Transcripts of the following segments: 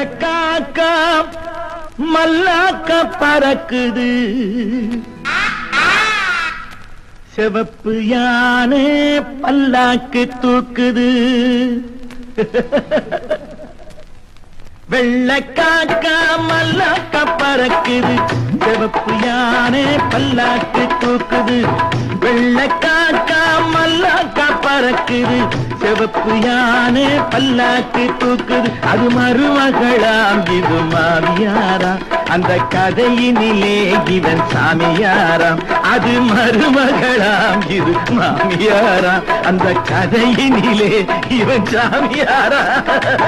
வெள்ளக்காக்கா மல்லாக்க பறக்குது சிவப்பு யானை பல்லாக்கு தூக்குது வெள்ளக்காக்கா மல்லாக்க பறக்குது சிவப்பு யானை பல்லாக்கு தூக்குது வெள்ளக்காக்கா மல்லாக்க பறக்குது சிவப்பு யானை பல்லாக்கு தூக்குது அது மருமகளாம் இது மாமியாராம் அந்த கதையினிலே இவன் சாமியாராம் அது மருமகளாம் இது மாமியாராம் அந்த கதையினிலே இவன் சாமியாராம்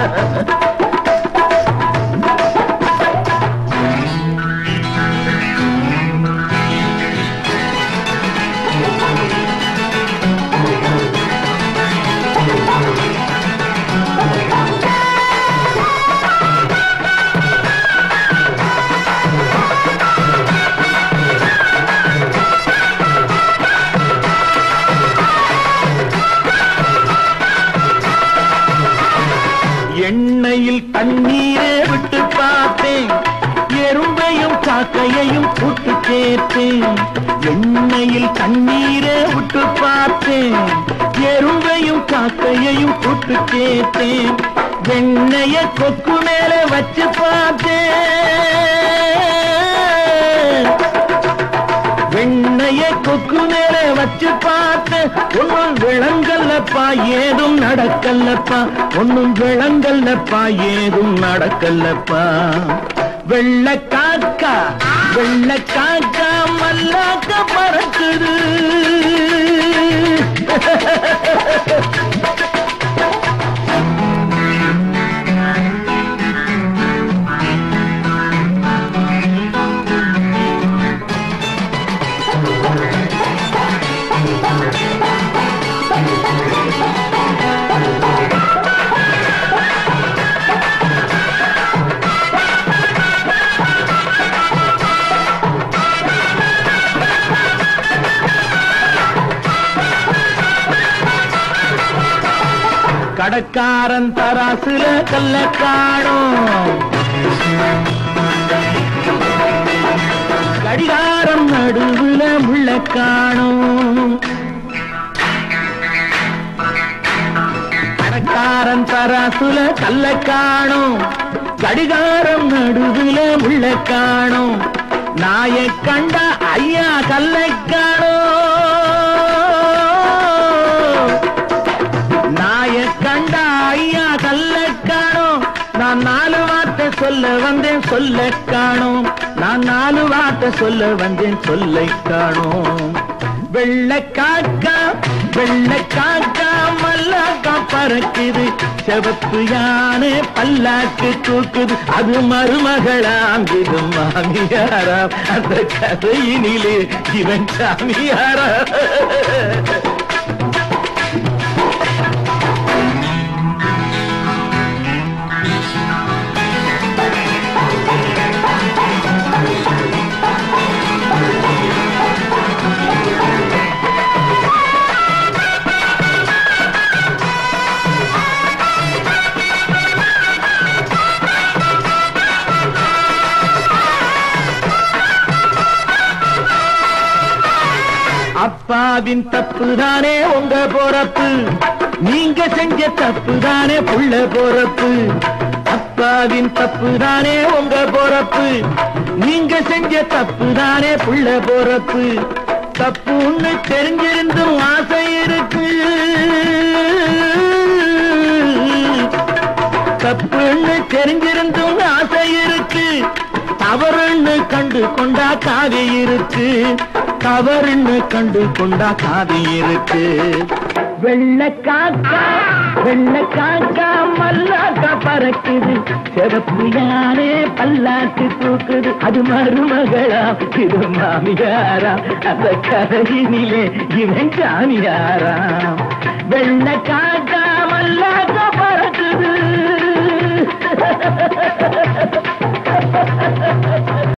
எண்ணெயில் தண்ணீரே விட்டு பார்த்தேன் எறும்பையும் காக்கையையும் கூட்டு சேர்த்தேன் எண்ணெயில் தண்ணீரே விட்டு பார்த்தேன் எறும்பையும் காக்கையையும் கூட்டு சேர்த்தேன் வெண்ணைய கொக்கு மேல வச்சு பார்த்தேன் வெண்ணைய கொக்கு மேல வச்சு பார்த்து ஒன்னும் விளங்கல்லப்பா ஏதும் நடக்கல்லப்பா ஒன்னும் விளங்கல்லப்பா ஏதும் நடக்கல்லப்பா வெள்ள காக்கா வெள்ள காக்கா மல்லாக்க பறக்குது கடக்காரன் தராசுல கல்ல காணும் கடிகாரம் நடுவுல முள்ள காணும் கடக்காரன் தராசுல கல்ல காணும் கடிகாரம் நடுவுல முள்ள காணும் நாய கண்ட ஐயா கல்லை காணும் நாய கண்ட ஐயா கல்ல காணோம் நான் நாலு வார்த்தை சொல்ல வந்தேன் சொல்ல காணோம் நான் நாலு வார்த்தை சொல்ல வந்தேன் சொல்ல காணோம் வெள்ள காக்கா வெள்ள காக்கா மல்லாக்கா பறக்குது செவப்பு யானை பல்லாக்கு தூக்குது அது மருமகளாம் இது மாமியாராம் அந்த கதையினிலே இவன் சாமியாரா அப்பாவின் தப்பு தானே உங்க பொறப்பு நீங்க செஞ்ச தப்பு தானே புள்ள பொறப்பு அப்பாவின் தப்பு தானே உங்க பொறப்பு நீங்க செஞ்ச தப்பு தானே புள்ள பொறப்பு தப்புன்னு தெரிஞ்சிருந்தும் ஆசை இருக்கு தப்புன்னு தெரிஞ்சிருந்தும் ஆசை இருக்கு தவறுன்னு கண்டு கொண்டா காவி இருக்கு தவறுன்னு கண்டு கொண்டா காவி இருக்கு வெள்ள காக்கா வெள்ள காக்கா மல்லாக்கா பறக்குது சிறப்பு யானே பல்லாக்கு தூக்குது அது மருமகளா இது மாமியாரா அந்த கதையினிலே இவன் சாமியாரா வெள்ள காக்கா மல்லாக்கா பறக்குது